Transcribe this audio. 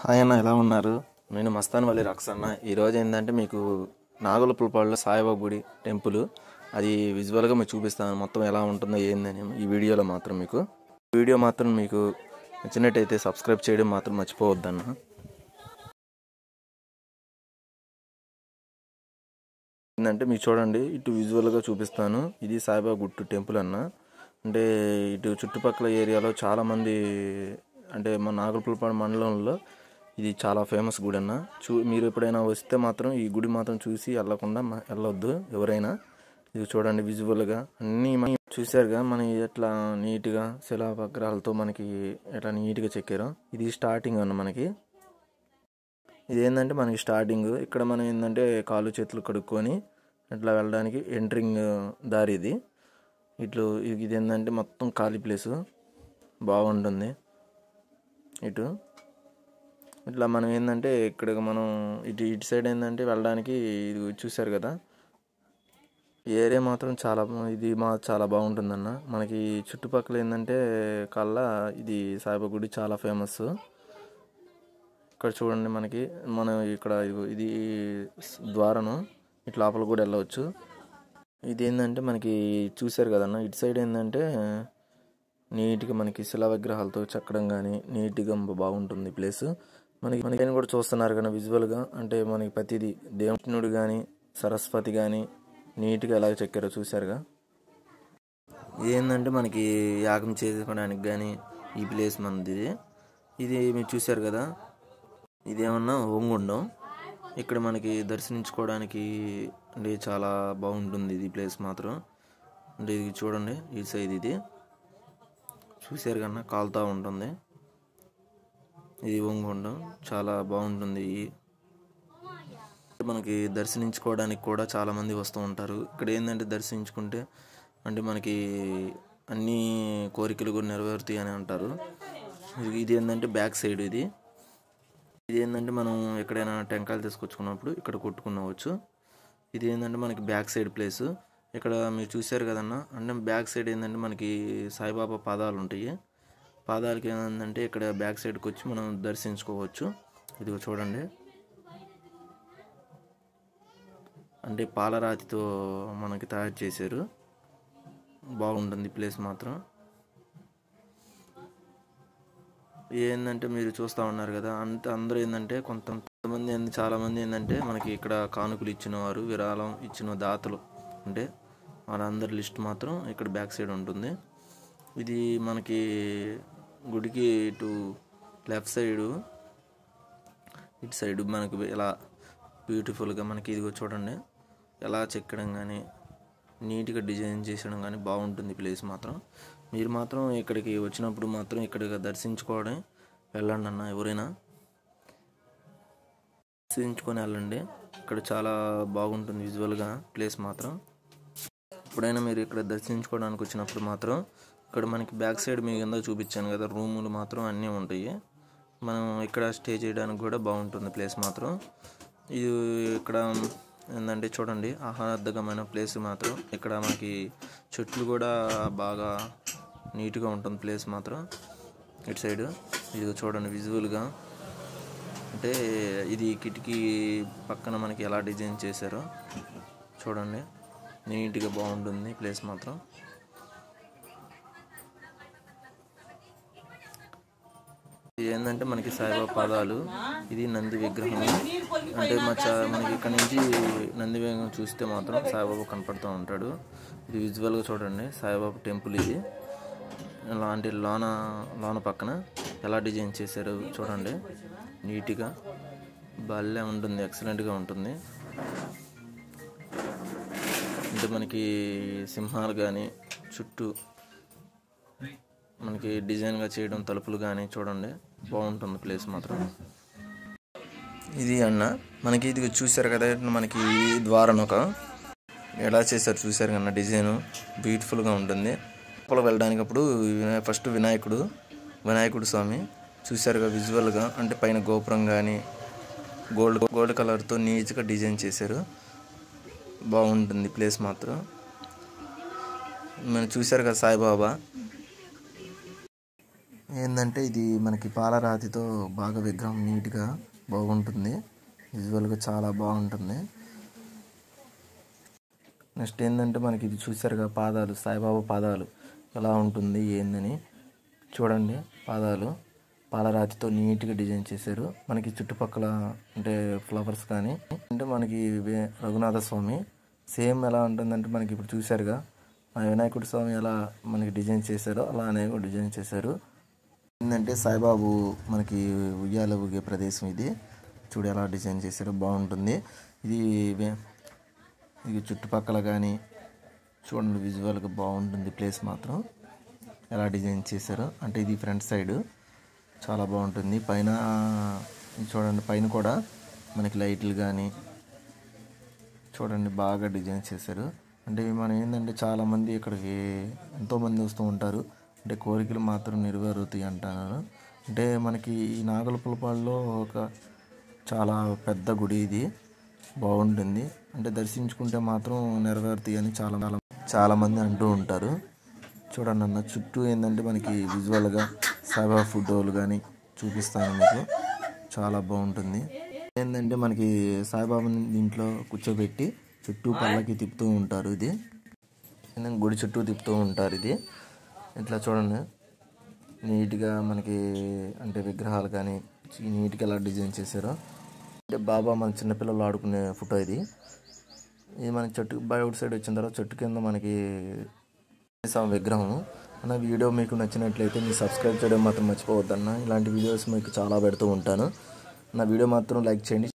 hi అన్న ఎలా ఉన్నారు నేను మస్తాన్ వల్లి రక్సన్న ఈరోజు ఏంటంటే మీకు నాగులపులపాడులో సాయిబాబా గుడి టెంపుల్ అది విజువల్గా మీకు చూపిస్తాను మొత్తం ఎలా ఉంటుందో ఏందని ఈ వీడియోలో మాత్రం మీకు వీడియో మాత్రం మీకు నచ్చినట్టయితే సబ్స్క్రైబ్ చేయడం మాత్రం మర్చిపోవద్దన్న ఏంటంటే మీకు చూడండి ఇటు విజువల్గా చూపిస్తాను ఇది సాయిబాబా గుట్టు టెంపుల్ అన్న అంటే ఇటు చుట్టుపక్కల ఏరియాలో చాలామంది అంటే మన నాగలపులపాడు మండలంలో ఇది చాలా ఫేమస్ గుడి అన్న చూ మీరు ఎప్పుడైనా వస్తే మాత్రం ఈ గుడి మాత్రం చూసి వెళ్ళకుండా మ- వెళ్ళొద్దు ఎవరైనా ఇది చూడండి విజువల్గా అన్నీ మనం చూశారుగా మనం ఎట్లా నీట్గా శిలాపగ్రహాలతో మనకి ఎట్లా నీట్గా చెక్కారో ఇది స్టార్టింగ్ అన్న మనకి ఇది ఏంటంటే మనకి స్టార్టింగ్ ఇక్కడ మనం ఏంటంటే కాళ్ళు చేతులు కడుక్కొని ఇట్లా వెళ్ళడానికి ఎంట్రింగ్ దారి ఇది ఇట్లు ఇది ఏంటంటే మొత్తం ఖాళీ ప్లేసు బాగుంటుంది ఇటు ఇట్లా మనం ఏంటంటే ఇక్కడ మనం ఇటు ఇటు సైడ్ ఏంటంటే వెళ్ళడానికి ఇది చూశారు కదా ఈ ఏరియా మాత్రం చాలా బా- ఇది మా చాలా బాగుంటుందన్న మనకి చుట్టుపక్కల ఏంటంటే కల్లా ఇది సాయిబాబా గుడి చాలా ఫేమస్ ఇక్కడ చూడండి మనకి మనం ఇక్కడ ఇదిగో ఇది ద్వారను ఇటు లోపల కూడా వెళ్ళవచ్చు ఇది ఏంటంటే మనకి చూశారు కదన్న ఇటు సైడ్ ఏంటంటే నీట్గా మనకి శిలా విగ్రహాలతో చెక్కడం కానీ నీట్గా బాగుంటుంది ప్లేస్ మనకి మనకి కూడా చూస్తున్నారు కదా విజువల్గా అంటే మనకి ప్రతిదీ దేవునుడు కానీ సరస్వతి కానీ నీట్గా ఎలా చెక్కారో చూశారుగా ఇది ఏంటంటే మనకి యాగం చేసుకోవడానికి కానీ ఈ ప్లేస్ మనది ఇది ఇది మీరు చూశారు కదా ఇదేమన్నా ఓంగుండం ఇక్కడ మనకి దర్శించుకోవడానికి అంటే చాలా బాగుంటుంది ఇది ప్లేస్ మాత్రం అంటే ఇది చూడండి ఈ సైడ్ ఇది చూశారు కన్నా కాలుతా ఉంటుంది ఇది ఓంగుండం చాలా బాగుంటుంది ఈ మనకి దర్శించుకోవడానికి కూడా చాలా మంది వస్తూ ఉంటారు ఇక్కడ ఏంటంటే దర్శించుకుంటే అంటే మనకి అన్ని కోరికలు కూడా నెరవేరుతాయి అని అంటారు ఇది- ఇది ఏంటంటే బ్యాక్ సైడ్ ఇది ఇది ఏంటంటే మనం ఎక్కడైనా టెంకాయలు తీసుకొచ్చుకున్నప్పుడు ఇక్కడ కొట్టుకునవచ్చు ఇది ఏంటంటే మనకి బ్యాక్ సైడ్ ప్లేస్ ఇక్కడ మీరు చూశారు కదన్న అంటే బ్యాక్ సైడ్ ఏంటంటే మనకి సాయిబాబా పాదాలు ఉంటాయి పాదాలకి ఏంటంటే ఇక్కడ బ్యాక్ సైడ్కి వచ్చి మనం దర్శించుకోవచ్చు ఇది చూడండి అంటే పాలరాతితో మనకి తయారు చేశారు బాగుంటుంది ప్లేస్ మాత్రం ఏంటంటే మీరు చూస్తూ ఉన్నారు కదా అంత అందరూ ఏంటంటే కొంత కొంతమంది ఏంది చాలా మంది ఏంటంటే మనకి ఇక్కడ కానుకలు ఇచ్చిన వారు విరాళం ఇచ్చిన దాతలు అంటే వాళ్ళందరి లిస్ట్ మాత్రం ఇక్కడ బ్యాక్ సైడ్ ఉంటుంది ఇది మనకి గుడికి ఇటు లెఫ్ట్ సైడు ఇటు సైడ్ మనకి ఇలా బ్యూటిఫుల్గా మనకి ఇదిగో చూడండి ఎలా చెక్కడం కానీ నీట్గా డిజైన్ చేసడం కానీ బాగుంటుంది ప్లేస్ మాత్రం మీరు మాత్రం ఇక్కడికి వచ్చినప్పుడు మాత్రం ఇక్కడికి దర్శించుకోవడం వెళ్ళండి అన్న ఎవరైనా దర్శించుకొని వెళ్ళండి ఇక్కడ చాలా బాగుంటుంది విజువల్గా ప్లేస్ మాత్రం ఎప్పుడైనా మీరు ఇక్కడ దర్శించుకోవడానికి వచ్చినప్పుడు మాత్రం ఇక్కడ మనకి బ్యాక్ సైడ్ మీ కింద చూపించాను కదా రూములు మాత్రం అన్నీ ఉంటాయి మనం ఇక్కడ స్టే చేయడానికి కూడా బాగుంటుంది ప్లేస్ మాత్రం ఇది ఇక్కడ ఏంటంటే చూడండి ఆహ్లాదకరమైన ప్లేస్ మాత్రం ఇక్కడ మనకి చెట్లు కూడా బాగా నీట్గా ఉంటుంది ప్లేస్ మాత్రం ఇటు సైడ్ ఇది చూడండి విజువల్గా అంటే ఇది కిటికీ పక్కన మనకి ఎలా డిజైన్ చేశారో చూడండి నీట్గా బాగుంటుంది ప్లేస్ మాత్రం ఇది ఏంటంటే మనకి సాయిబాబా పాదాలు ఇది నంది విగ్రహం అంటే మా చా మనకి ఇక్కడ నుంచి నంది విగ్రహం చూస్తే మాత్రం సాయిబాబా కనపడుతూ ఉంటాడు ఇది విజువల్గా చూడండి సాయిబాబా టెంపుల్ ఇది ఇలాంటి లోన లోన పక్కన ఎలా డిజైన్ చేశారో చూడండి నీట్గా భలే ఉంటుంది ఎక్సలెంట్గా ఉంటుంది అంటే మనకి సింహాలు కానీ చుట్టూ మనకి డిజైన్గా చేయడం తలుపులు కానీ చూడండి బాగుంటుంది ప్లేస్ మాత్రం ఇది అన్న మనకి ఇది చూశారు కదా మనకి ఈ ద్వారం ఒక ఎలా చేశారు చూశారు కన్నా డిజైన్ బ్యూటిఫుల్గా ఉంటుంది లోపల వెళ్ళడానికి అప్పుడు వినా- ఫస్ట్ వినాయకుడు వినాయకుడు స్వామి చూశారుగా విజువల్గా అంటే పైన గోపురం కానీ గోల్డ్ గోల్డ్ కలర్తో నీట్గా డిజైన్ చేశారు బాగుంటుంది ప్లేస్ మాత్రం మనం చూశారు కదా సాయిబాబా ఏంటంటే ఇది మనకి పాలరాతితో బాగా విగ్రహం నీట్గా బాగుంటుంది విజువల్గా చాలా బాగుంటుంది నెక్స్ట్ ఏంటంటే మనకి ఇది చూసారుగా పాదాలు సాయిబాబా పాదాలు ఎలా ఉంటుంది ఏందని చూడండి పాదాలు పాలరాతితో నీట్గా డిజైన్ చేశారు మనకి చుట్టుపక్కల అంటే ఫ్లవర్స్ కానీ అంటే మనకి వే- రఘునాథ స్వామి సేమ్ ఎలా ఉంటుందంటే మనకి ఇప్పుడు చూసారుగా మన వినాయకుడి స్వామి ఎలా మనకి డిజైన్ చేశారో అలానే కూడా డిజైన్ చేశారు ఏంటంటే సాయిబాబు మనకి ఉయ్యాల ఊగే ప్రదేశం ఇది చూడు ఎలా డిజైన్ చేశారో బాగుంటుంది ఇది వే- ఇది చుట్టుపక్కల కానీ చూడండి విజువల్గా బాగుంటుంది ప్లేస్ మాత్రం ఎలా డిజైన్ చేశారో అంటే ఇది ఫ్రంట్ సైడ్ చాలా బాగుంటుంది పైన ఇది చూడండి పైన కూడా మనకి లైట్లు కానీ చూడండి బాగా డిజైన్ చేశారు అంటే మనం ఏంటంటే చాలామంది ఇక్కడికి ఎంతోమంది వస్తూ ఉంటారు అంటే కోరికలు మాత్రం నెరవేరుతాయి అంటున్నారు అంటే మనకి ఈ నాగలపులపాడులో ఒక చాలా పెద్ద గుడి ఇది బాగుంటుంది అంటే దర్శించుకుంటే మాత్రం నెరవేరుతాయి అని చాలా చాలా చాలామంది అంటూ ఉంటారు చూడండి అన్న చుట్టూ ఏంటంటే మనకి విజువల్గా సాయిబాబా ఫోటోలు కానీ చూపిస్తాను మీకు చాలా బాగుంటుంది ఏంటంటే మనకి సాయిబాబాని దీంట్లో కూర్చోబెట్టి చుట్టూ పళ్ళకి తిప్పుతూ ఉంటారు ఇది ఏంటంటే గుడి చుట్టూ తిప్పుతూ ఉంటారు ఇది ఇట్లా చూడండి నీట్గా మనకి అంటే విగ్రహాలు కానీ నీట్గా ఎలా డిజైన్ చేశారో అంటే బాబా మన చిన్నపిల్లలు ఆడుకునే ఫోటో ఇది ఇది మన చెట్టు బయట సైడ్ వచ్చిన తర్వాత చెట్టు కింద మనకి స్వామి విగ్రహం అన్న వీడియో మీకు నచ్చినట్లయితే మీరు సబ్స్క్రైబ్ చేయడం మాత్రం మర్చిపోవద్దన్న ఇలాంటి వీడియోస్ మీకు చాలా పెడుతూ ఉంటాను నా వీడియో మాత్రం లైక్ చేయండి